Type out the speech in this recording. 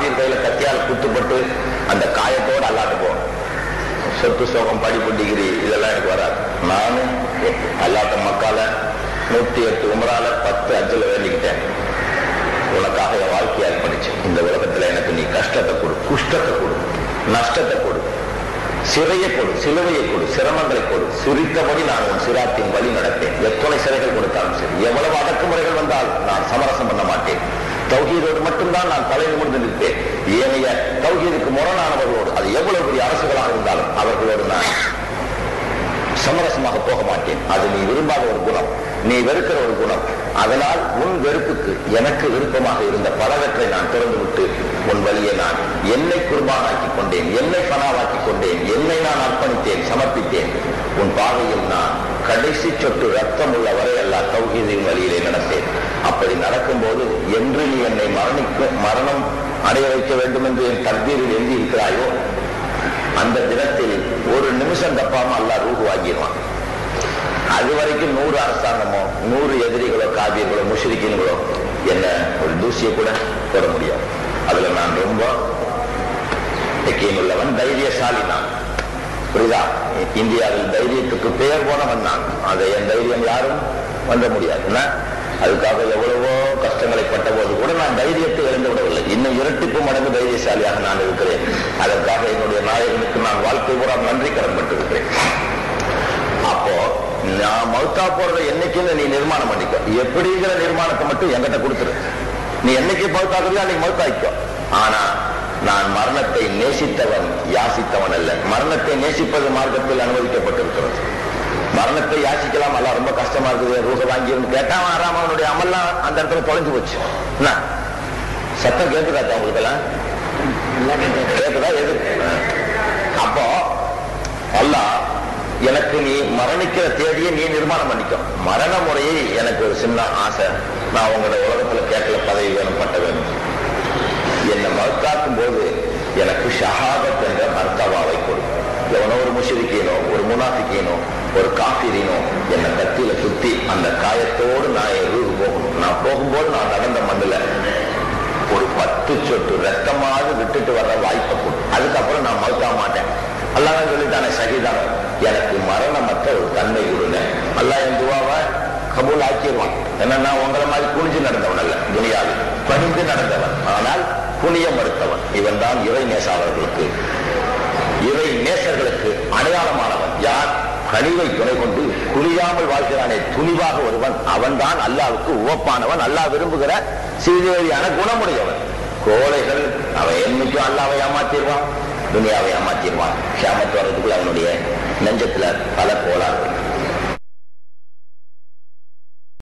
காபீர் கையில கத்தியால் குத்துப்பட்டு அந்த காயத்தோடு அல்லாட்டு போகணும் சொத்து சோகம் படிப்பு டிகிரி இதெல்லாம் எனக்கு வராது நானும் அல்லாட்ட மக்கால நூத்தி எட்டு உமரால பத்து அஞ்சல வேண்டிக்கிட்டேன் உனக்காக என் வாழ்க்கையை அர்ப்பணிச்சேன் இந்த உலகத்துல எனக்கு நீ கஷ்டத்தை கொடு குஷ்டத்தை கொடு நஷ்டத்தை கொடு சிறையை கொடு சிலுவையை கொடு சிரமங்களை கொடு சிரித்தபடி நான் உன் சிராத்தின் வழி நடப்பேன் எத்தனை சிறைகள் கொடுத்தாலும் சரி எவ்வளவு அடக்குமுறைகள் வந்தால் நான் சமரசம் பண்ண மாட்டேன் தௌஹீதோடு மட்டும்தான் நான் தலை நிமிர்ந்து நிற்பேன் ஏனைய தௌஹீதுக்கு முரணானவர்களோடு அது எவ்வளவு பெரிய அரசுகளாக இருந்தாலும் அவர்களோடு நான் சமரசமாக போக மாட்டேன் அது நீ விரும்பாத ஒரு குணம் நீ வெறுக்கிற ஒரு குணம் அதனால் உன் வெறுப்புக்கு எனக்கு விருப்பமாக இருந்த பலவற்றை நான் திறந்து விட்டு உன் வழியை நான் என்னை குர்பானாக்கி கொண்டேன் என்னை பனாவாக்கி கொண்டேன் என்னை நான் அர்ப்பணித்தேன் சமர்ப்பித்தேன் உன் பாதையில் நான் கடைசி சொட்டு ரத்தம் உள்ள வரை அல்ல தௌஹீதின் வழியிலே நடந்தேன் அப்படி நடக்கும்போது என்று நீ என்னை மரணிக்க மரணம் அடைய வைக்க வேண்டும் என்று என் தற்பீரில் எழுதி இருக்கிறாயோ அந்த தினத்தில் ஒரு நிமிஷம் தப்பாம அல்லா ரூஹு வாங்கிடுவான் அது வரைக்கும் நூறு அரசாங்கமோ நூறு எதிரிகளோ காவியங்களோ முஷ்ரிக்கின்களோ என்ன ஒரு தூசியை கூட போட முடியாது அதுல நான் ரொம்ப உள்ளவன் தைரியசாலி நான் புரியுதா இந்தியாவில் தைரியத்துக்கு பெயர் போனவன் நான் அதை என் தைரியம் யாரும் வந்த முடியாது என்ன? அதுக்காக எவ்வளவோ கஷ்டங்களை பட்ட போது கூட நான் தைரியத்தை இழந்து விடவில்லை இன்னும் இரட்டிப்பு மடங்கு தைரியசாலியாக நான் இருக்கிறேன் அதற்காக என்னுடைய நாயகனுக்கு நான் வாழ்க்கை பூரா நன்றி கடன்பட்டிருக்கிறேன் அப்போ நான் மௌத்தா போறத என்னைக்குன்னு நீ நிர்மாணம் பண்ணிக்கோ எப்படிங்கிற நிர்மாணத்தை மட்டும் என்கிட்ட கொடுத்துரு நீ என்னைக்கு மௌத்தாக்குறியோ அன்னைக்கு மௌத்தாய்க்கோ ஆனா நான் மரணத்தை நேசித்தவன் யாசித்தவன் அல்ல மரணத்தை நேசிப்பது மார்க்கத்தில் அனுமதிக்கப்பட்டிருக்கிறது மரணத்தை யாசிக்கலாம் அல்ல ரொம்ப கஷ்டமா இருக்குது ரூச வாங்கி கேட்டான் ஆறாம அவனுடைய அமல்லாம் அந்த இடத்துல தொலைஞ்சு போச்சு என்ன சத்தம் கேட்டுக்காச்சா உங்களுக்கு எல்லாம் கேக்குதா எது அப்போ அல்லாஹ் எனக்கு நீ மரணிக்கிற தேதியை நீ நிர்மாணம் பண்ணிக்கோ மரண முறையை எனக்கு ஒரு சின்ன ஆசை நான் உங்களோட உலகத்துல கேட்கல பதவி வேணும் பட்ட வேணும் என்னை மறுத்தாக்கும் போது எனக்கு ஷஹாதத் என்ற மர்த்தவாவை கொடு எவனோ ஒரு முஷரிக்கீனோ ஒரு முனாஃபிக்கீனோ ஒரு காஃபிரீனோ என்னை கத்தியில சுத்தி அந்த காயத்தோடு நான் என் ரூஹு போகணும் நான் போகும்போது நான் நடந்த மண்ணுல ஒரு பத்து சொட்டு ரத்தமாவது விட்டுட்டு வர்ற வாய்ப்பை கொடு அதுக்கப்புறம் நான் மறுக்க மாட்டேன் அல்லாஹ் சொல்லிட்டானே சகிதான எனக்கு மரணமற்ற ஒரு தன்மை கொடுங்க அல்லாஹ் என் துவாவை கபூல் ஆக்கிடுவான் என்னன்னா உங்களை மாதிரி குனிஞ்சு நடந்தவன் அல்ல துனியாவில் பணிந்து நடந்தவன் ஆனால் புனிய மறுத்தவன் இவன் தான் இறை நேசாளர்களுக்கு இறை நேசர்களுக்கு அடையாளமானவன் யார் கனிவை துணை கொண்டு குளியாமல் வாழ்கிறானே துணிவாக ஒருவன் அவன் தான் அல்லாவுக்கு உவப்பானவன் அல்லாஹ் விரும்புகிற சீதேவியான குணமுடையவன் கோழைகள் அவன் என்னைக்கும் அல்லாவை ஏமாத்திடுவான் துனியாவை ஏமாத்திடுவான் கியாமத்து வர்றதுக்குள்ள அவனுடைய நெஞ்சத்துல பல கோளாறுகள்